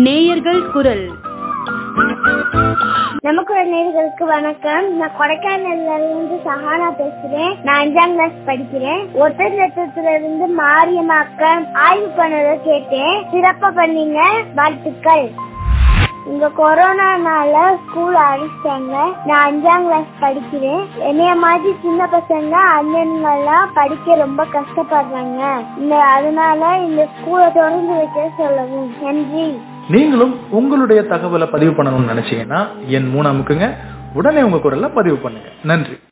நேயர்கள் குரல் நமக்கு ஒரு நேர்களுக்கு வணக்கம் நான் கொடைக்கானல்ல இருந்து சஹானா பேசுறேன் நான் அஞ்சாம் கிளாஸ் படிக்கிறேன் ஒற்றை லட்சத்துல இருந்து மாரியம்மா அக்கா ஆய்வு பண்ணதை கேட்டேன் சிறப்பா பண்ணீங்க வாழ்த்துக்கள் இந்த கொரோனானால ஸ்கூல் அடைச்சிட்டாங்க நான் அஞ்சாம் கிளாஸ் படிக்கிறேன் என்னைய மாதிரி சின்ன பசங்க அண்ணன்கள்லாம் படிக்க ரொம்ப கஷ்டப்படுறாங்க இந்த அதனால இந்த ஸ்கூலை தொடர்ந்து வைக்க சொல்லவும் நன்றி நீங்களும் உங்களுடைய தகவலை பதிவு பண்ணணும்னு நினைச்சீங்கன்னா என் மூணு அமுக்குங்க உடனே உங்க குரல்ல பதிவு பண்ணுங்க நன்றி